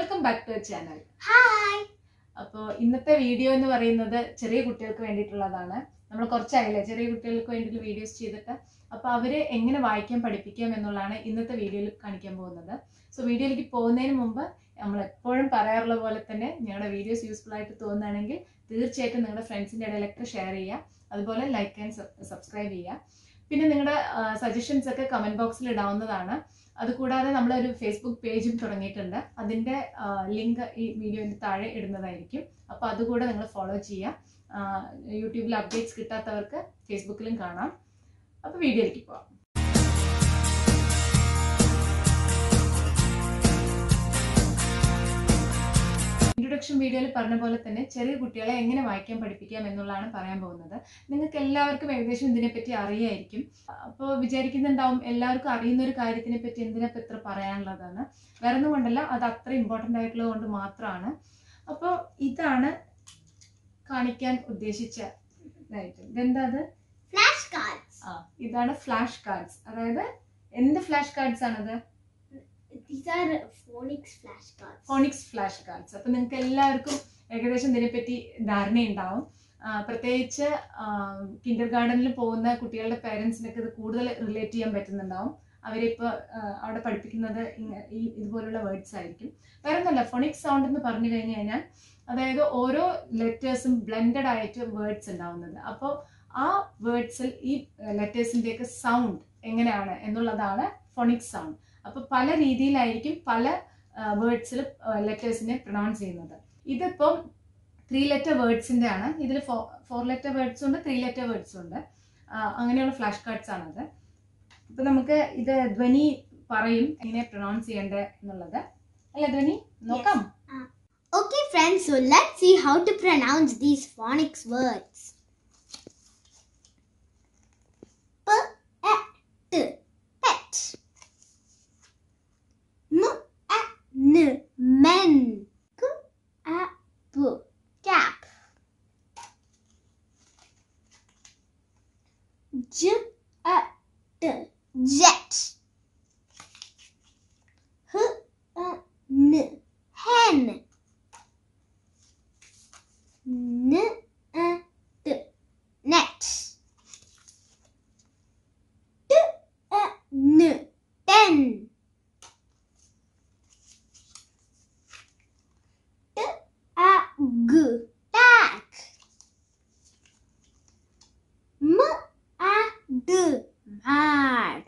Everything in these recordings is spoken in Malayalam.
Welcome back to channel hi അപ്പോൾ ഇന്നത്തെ വീഡിയോ എന്ന് പറയുന്നത് ചെറിയ കുട്ടികൾക്ക് വേണ്ടിയിട്ടുള്ളതാണ് നമ്മൾ കുറച്ചായില്ലേ ചെറിയ കുട്ടികൾക്ക് വേണ്ടിയിട്ട് വീഡിയോസ് ചെയ്തിട്ട് അപ്പോൾ അവരെ എങ്ങനെ വായിക്കാൻ പഠിപ്പിക്കാം എന്നുള്ളതാണ് ഇന്നത്തെ വീഡിയോയിൽ കാണിക്കാൻ പോകുന്നത് സോ വീഡിയോയിലേക്ക് പോകുന്നതിന് മുമ്പ് നമ്മൾ എപ്പോഴും പറയാറുള്ള പോലെ തന്നെ ഞങ്ങളുടെ വീഡിയോസ് യൂസ്ഫുൾ ആയിട്ട് തോന്നുകയാണെങ്കിൽ തീർച്ചയായിട്ടും നിങ്ങളുടെ ഫ്രണ്ട്സിൻ്റെ ഇടയിലൊക്കെ ഷെയർ ചെയ്യുക അതുപോലെ ലൈക്ക് ആൻഡ് സബ്സ്ക്രൈബ് ചെയ്യുക പിന്നെ നിങ്ങളുടെ സജഷൻസ് ഒക്കെ കമൻറ്റ് ബോക്സിൽ ഇടാവുന്നതാണ് അതുകൂടാതെ നമ്മളൊരു ഫേസ്ബുക്ക് പേജും തുടങ്ങിയിട്ടുണ്ട് അതിൻ്റെ ലിങ്ക് ഈ വീഡിയോൻ്റെ താഴെ ഇടുന്നതായിരിക്കും അപ്പോൾ അതുകൂടെ നിങ്ങൾ ഫോളോ ചെയ്യുക യൂട്യൂബിൽ അപ്ഡേറ്റ്സ് കിട്ടാത്തവർക്ക് ഫേസ്ബുക്കിലും കാണാം അപ്പോൾ വീഡിയോയിലേക്ക് പോവാം ഇൻട്രൊഡക്ഷൻ വീഡിയോയിൽ പറഞ്ഞ പോലെ തന്നെ ചെറിയ കുട്ടികളെ എങ്ങനെ വായിക്കാൻ പഠിപ്പിക്കാം എന്നുള്ളതാണ് പറയാൻ പോകുന്നത് നിങ്ങൾക്ക് എല്ലാവർക്കും ഏകദേശം ഇതിനെപ്പറ്റി അറിയായിരിക്കും അപ്പോൾ വിചാരിക്കുന്നുണ്ടാവും എല്ലാവർക്കും അറിയുന്ന ഒരു കാര്യത്തിനെ പറ്റി എന്തിനപ്പം ഇത്ര പറയാനുള്ളതാണ് വേറെ ഒന്നും കൊണ്ടല്ല അത് അത്ര ഇമ്പോർട്ടൻ്റ് ആയിട്ടുള്ളത് കൊണ്ട് മാത്രമാണ് അപ്പോൾ ഇതാണ് കാണിക്കാൻ ഉദ്ദേശിച്ച ഇതായിട്ട് ഇതെന്താ അത് ഫ്ലാഷ് കാർഡ്സ് ആ ഇതാണ് ഫ്ലാഷ് കാർഡ്സ് അതായത് എന്ത് ഫ്ലാഷ് കാർഡ്സ് ആണത് these are phonics flash cards phonics flash cards അപ്പം നിങ്ങൾക്ക് എല്ലാവർക്കും ഏകദേശം ഇതിനെപ്പറ്റി ധാരണയുണ്ടാവും ആ, പ്രത്യേകിച്ച് കിൻഡർ ഗാർഡനിൽ പോകുന്ന കുട്ടികളുടെ പേരൻസിനൊക്കെ ഇത് കൂടുതൽ റിലേറ്റ് ചെയ്യാൻ പറ്റുന്നുണ്ടാവും അവരിപ്പോൾ അവിടെ പഠിപ്പിക്കുന്നത് ഇങ്ങ- ഈ ഇതുപോലുള്ള വേർഡ്സ് ആയിരിക്കും വേറെ ഒന്നല്ല ഫോണിക് സൗണ്ട് എന്ന് പറഞ്ഞു കഴിഞ്ഞു കഴിഞ്ഞാൽ അതായത് ഓരോ ലെറ്റേഴ്സും ബ്ലെൻഡഡ് ആയിട്ട് വേർഡ്സ് ഉണ്ടാവുന്നത് അപ്പോൾ ആ വേർഡ്സിൽ ഈ ലെറ്റേഴ്സിൻ്റെയൊക്കെ സൗണ്ട് എങ്ങനെയാണ് എന്നുള്ളതാണ് ഫോണിക് സൗണ്ട് അപ്പോൾ പല രീതിയിലായിരിക്കും പല വേർഡ്സിൽ ലെറ്റേഴ്സിനെ പ്രൊണൗൺസ് ചെയ്യുന്നത് ഇതിപ്പം ത്രീ ലെറ്റർ വേർഡ്സിൻ്റെ ആണ് ഇതിൽ ഫോർ ലെറ്റർ വേർഡ്സും ഉണ്ട് ത്രീ ലെറ്റർ വേർഡ്സും ഉണ്ട് ആ, അങ്ങനെയുള്ള ഫ്ലാഷ് കാർഡ്സ് ആണത് അപ്പം നമുക്ക് ഇത് ധ്വനി പറയും എങ്ങനെ പ്രൊണൗൺസ് ചെയ്യേണ്ടത് എന്നുള്ളത് അല്ല ധ്വനി നോക്കാം Okay, friends, so let's see how to pronounce these phonics words. P, a, t, pet. M, a, n, men. K, a, p, cap. J, a, t, jet. H, a, n, hen. N a t net. T a n ten. T a g tack. M a d mad.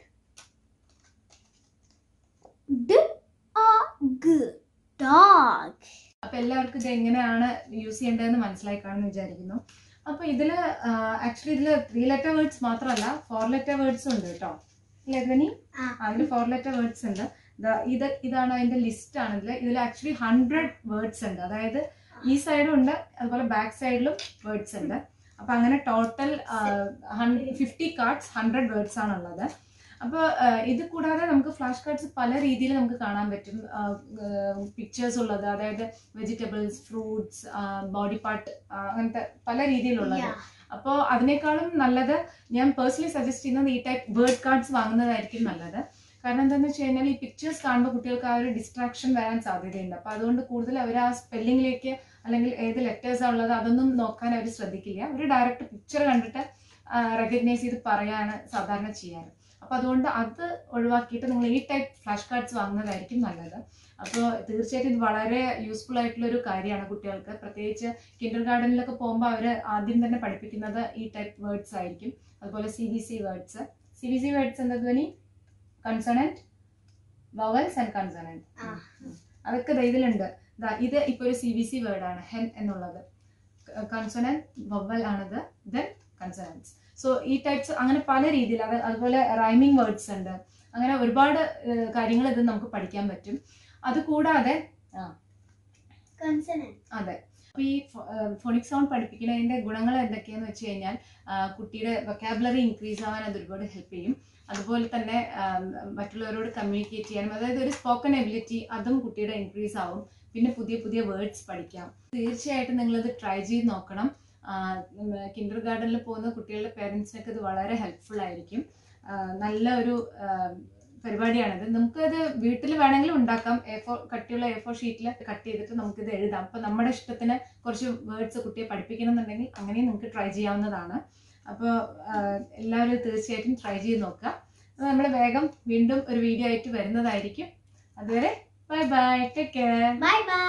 D a g dog. അപ്പം എല്ലാവർക്കും ഇത് എങ്ങനെയാണ് യൂസ് ചെയ്യേണ്ടതെന്ന് മനസ്സിലായി കാണുമെന്ന് വിചാരിക്കുന്നു അപ്പോൾ ഇതിൽ ആക്ച്വലി ഇതിൽ ത്രീ ലെറ്റർ വേർഡ്സ് മാത്രമല്ല ഫോർ ലെറ്റർ വേർഡ്സും ഉണ്ട് കേട്ടോ അല്ലേ ധ്വനി ആ. അതിൽ ഫോർ ലെറ്റർ വേർഡ്സ് ഉണ്ട് ദാ ഇത് ഇതാണ് അതിന്റെ ലിസ്റ്റ് ആണ് ഇതിൽ ഇതിൽ ആക്ച്വലി ഹൺഡ്രഡ് വേർഡ്സ് ഉണ്ട് അതായത് ഈ സൈഡും ഉണ്ട് അതുപോലെ ബാക്ക് സൈഡിലും വേർഡ്സ് ഉണ്ട് അപ്പൊ അങ്ങനെ total fifty cards hundred words ആണുള്ളത് അപ്പോൾ ഇത് കൂടാതെ നമുക്ക് ഫ്ലാഷ് കാർഡ്സ് പല രീതിയിൽ നമുക്ക് കാണാൻ പറ്റും പിക്ചേഴ്സ് ഉള്ളത് അതായത് വെജിറ്റബിൾസ് ഫ്രൂട്ട്സ് ബോഡി പാർട്ട് അങ്ങനത്തെ പല രീതിയിലുള്ളത് Yeah. അപ്പോൾ അതിനേക്കാളും നല്ലത് ഞാൻ പേഴ്സണലി സജസ്റ്റ് ചെയ്യുന്നത് ഈ ടൈപ്പ് വേർഡ് കാർഡ്സ് വാങ്ങുന്നതായിരിക്കും നല്ലത് കാരണം എന്താണെന്ന് വെച്ച് കഴിഞ്ഞാൽ ഈ പിക്ചേഴ്സ് കാണുമ്പോൾ കുട്ടികൾക്ക് ആ ഒരു ഡിസ്ട്രാക്ഷൻ വരാൻ സാധ്യതയുണ്ട് അപ്പോൾ അതുകൊണ്ട് കൂടുതൽ അവർ ആ സ്പെല്ലിങ്ങിലേക്ക് അല്ലെങ്കിൽ ഏത് ലെറ്റേഴ്സാണ് ഉള്ളത് അതൊന്നും നോക്കാൻ അവർ ശ്രദ്ധിക്കില്ല അവർ ഡയറക്റ്റ് പിക്ചർ കണ്ടിട്ട് റെക്കഗ്നൈസ് ചെയ്ത് പറയാണ് സാധാരണ ചെയ്യാറ് അപ്പോൾ അതുകൊണ്ട് അത് ഒഴിവാക്കിയിട്ട് നിങ്ങൾ ഈ ടൈപ്പ് ഫ്ലാഷ് കാർഡ്സ് വാങ്ങുന്നതായിരിക്കും നല്ലത് അപ്പോൾ തീർച്ചയായിട്ടും ഇത് വളരെ യൂസ്ഫുൾ ആയിട്ടുള്ള ഒരു കാര്യമാണ് കുട്ടികൾക്ക് പ്രത്യേകിച്ച് കിൻഡർ ഗാർഡനിലൊക്കെ പോകുമ്പോൾ അവർ ആദ്യം തന്നെ പഠിപ്പിക്കുന്നത് ഈ ടൈപ്പ് വേർഡ്സ് ആയിരിക്കും അതുപോലെ C V C words C V C words എന്താ ധ്വനി കൺസണൻറ്റ് വവൽസ് ആൻഡ് കൺസണൻറ്റ് ആ. അതൊക്കെ ദേ ഇതിലുണ്ട് ദാ ഇത് ഇപ്പോൾ ഒരു സി ബി സി വേർഡാണ് ഹെൻ എന്നുള്ളത് കൺസണൻറ്റ് വവൽ ആണിത് ദെൻ കൺസണൻസ് സോ ഈ ടൈപ്സ് അങ്ങനെ പല രീതിയിൽ അത് അതുപോലെ റൈമിംഗ് വേർഡ്സ് ഉണ്ട് അങ്ങനെ ഒരുപാട് കാര്യങ്ങൾ ഇത് നമുക്ക് പഠിക്കാൻ പറ്റും അതുകൂടാതെ Consonant. അതെ അപ്പൊ ഈ ഫോണിക് സൗണ്ട് പഠിപ്പിക്കുന്നതിന്റെ ഗുണങ്ങൾ എന്തൊക്കെയാന്ന് വെച്ച് കഴിഞ്ഞാൽ ആ, കുട്ടിയുടെ വൊക്കാബുലറി ഇൻക്രീസ് ആവാൻ അത് ഒരുപാട് ഹെൽപ്പ് ചെയ്യും അതുപോലെ തന്നെ ആ, മറ്റുള്ളവരോട് കമ്മ്യൂണിക്കേറ്റ് ചെയ്യാനും അതായത് ഒരു സ്പോക്കൺ എബിലിറ്റി അതും കുട്ടിയുടെ ഇൻക്രീസ് ആവും പിന്നെ പുതിയ പുതിയ വേർഡ്സ് പഠിക്കാം തീർച്ചയായിട്ടും നിങ്ങളിത് ട്രൈ ചെയ്ത് നോക്കണം കിൻഡർ ഗാർഡനിൽ പോകുന്ന കുട്ടികളുടെ പേരൻസിനൊക്കെ ഇത് വളരെ ഹെൽപ്ഫുൾ ആയിരിക്കും ആ, നല്ല ഒരു പരിപാടിയാണിത് നമുക്കത് വീട്ടിൽ വേണമെങ്കിലും ഉണ്ടാക്കാം എ ഫോർ കട്ടിയുള്ള എ ഫോർ ഷീറ്റിൽ കട്ട് ചെയ്തിട്ട് നമുക്കിത് എഴുതാം അപ്പോൾ നമ്മുടെ ഇഷ്ടത്തിന് കുറച്ച് വേർഡ്സ് കുട്ടിയെ പഠിപ്പിക്കണം എന്നുണ്ടെങ്കിൽ അങ്ങനെയും നിങ്ങൾക്ക് ട്രൈ ചെയ്യാവുന്നതാണ് അപ്പോൾ എല്ലാവരും തീർച്ചയായിട്ടും ട്രൈ ചെയ്ത് നോക്കുക അപ്പോൾ നമ്മൾ വേഗം വീണ്ടും ഒരു വീഡിയോ ആയിട്ട് വരുന്നതായിരിക്കും അതുവരെ bye bye take care Bye bye.